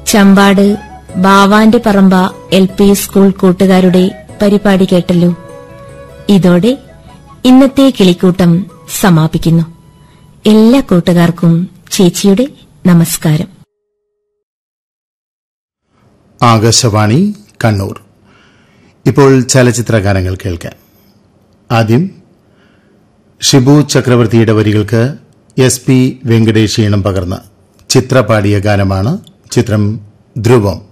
ചമ്പാട് ബാവാന്റെ Paramba L P school കൂട്ടുകാരുടെ പരിപാടി കേട്ടല്ലോ ഇതോടെ ഇന്നത്തെ കിളിക്കൂട്ടം സമാപിക്കുന്നു എല്ലാ കൂട്ടുകാർക്കും ചേച്ചിയുടെ നമസ്കാരം ആകാശവാണി കണ്ണൂർ ഇപ്പോൾ ചലച്ചിത്ര ഗാനങ്ങൾ കേൾക്കാം ആദ്യം ഷിബു ചക്രവർത്തിയുടെ വരികൾക്ക് എസ് പി വെങ്കടേഷ് ഈണം പകർന്ന് ചിത്ര പാടിയ ഗാനമാണ് ചിത്രം ധ്രുവം